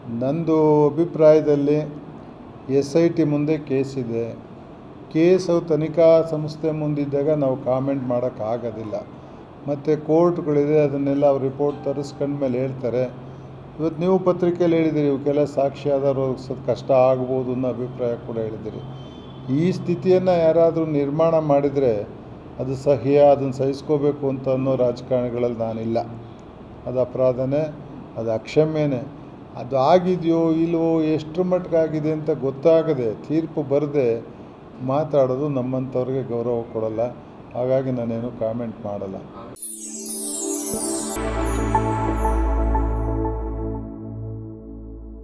ನಂದು ಅಭಿಪ್ರಾಯದಲ್ಲಿ S I T ಮುಂದೆ ಕೇಸಿದೆ ಕೇಸು ತನಿಖಾ ಸಂಸ್ಥೆ ಮುಂದಿದ್ದಾಗ ನಾವು ಕಾಮೆಂಟ್ ಮಾಡೋಕ್ಕಾಗೋದಿಲ್ಲ ಮತ್ತು ಕೋರ್ಟ್ಗಳಿದೆ ಅದನ್ನೆಲ್ಲ ಅವ್ರು ರಿಪೋರ್ಟ್ ತರಿಸ್ಕೊಂಡ್ಮೇಲೆ ಹೇಳ್ತಾರೆ ಇವತ್ತು ನೀವು ಪತ್ರಿಕೆಯಲ್ಲಿ ಹೇಳಿದ್ದೀರಿ ಇವಕ್ಕೆಲ್ಲ ಸಾಕ್ಷಿ ಆಧಾರ ಒದಗಿಸೋದು ಕಷ್ಟ ಆಗ್ಬೋದು ಅನ್ನೋ ಅಭಿಪ್ರಾಯ ಕೂಡ ಹೇಳಿದ್ದೀರಿ ಈ ಸ್ಥಿತಿಯನ್ನು ಯಾರಾದರೂ ನಿರ್ಮಾಣ ಮಾಡಿದರೆ ಅದು ಸಹ್ಯ ಅದನ್ನು ಸಹಿಸ್ಕೋಬೇಕು ಅಂತ ಅನ್ನೋ ರಾಜಕಾರಣಿಗಳಲ್ಲಿ ನಾನಿಲ್ಲ ಅದು ಅಪರಾಧನೇ ಅದು ಅಕ್ಷಮ್ಯನೇ ಅದು ಆಗಿದೆಯೋ ಇಲ್ವೋ ಎಷ್ಟರ ಮಟ್ಟಿಗಾಗಿದೆ ಅಂತ ಗೊತ್ತಾಗದೆ ತೀರ್ಪು ಬರದೆ ಮಾತಾಡೋದು ನಮ್ಮಂಥವ್ರಿಗೆ ಗೌರವ ಕೊಡಲ್ಲ ಹಾಗಾಗಿ ನಾನೇನು ಕಾಮೆಂಟ್ ಮಾಡಲ್ಲ